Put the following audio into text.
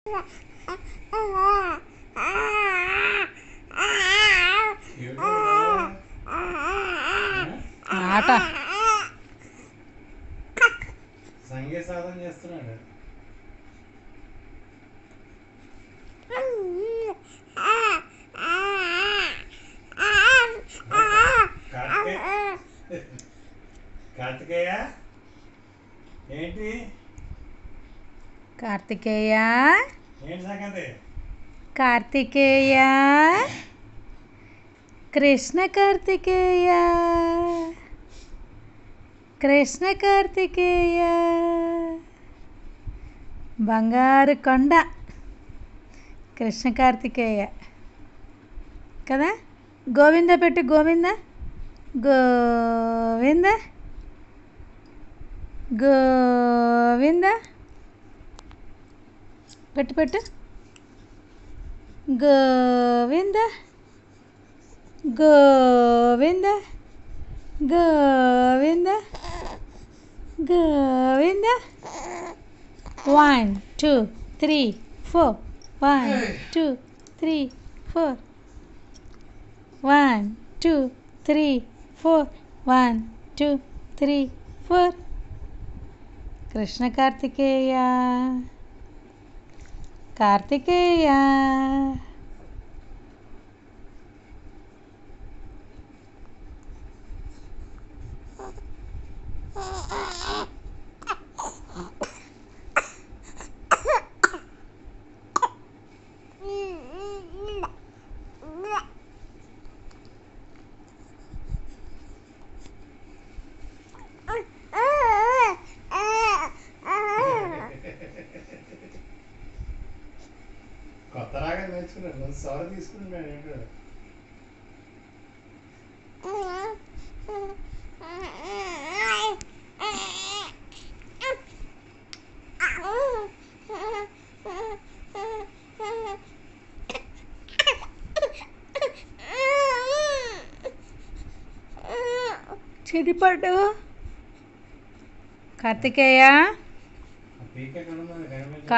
ఏమిటో కదా? ఆట సంగీత సాధన చేస్తున్నాడు కార్తికేయ కార్తికేయ ఏంటి కార్తికేయ ఏంటి సంగతి కార్తికేయ కృష్ణ కార్తికేయ కృష్ణ కార్తికేయ బంగారు కొండ కృష్ణ కార్తికేయ కదా గోవింద పెట్టు గోవింద గోవింద గోవింద పెట్టు పెట్టు Govinda Govinda Govinda Govinda one two three four one two three four one two three four one two three four Krishna Karthikeya Karthikeya కొత్త రాగా నేర్చుకున్నాడు సవర తీసుకున్నాడు ఏంటో చెడిపడ్డు కార్తికేయ ఆ పీక ఎక్కడ ఉన్నది కనిపించదు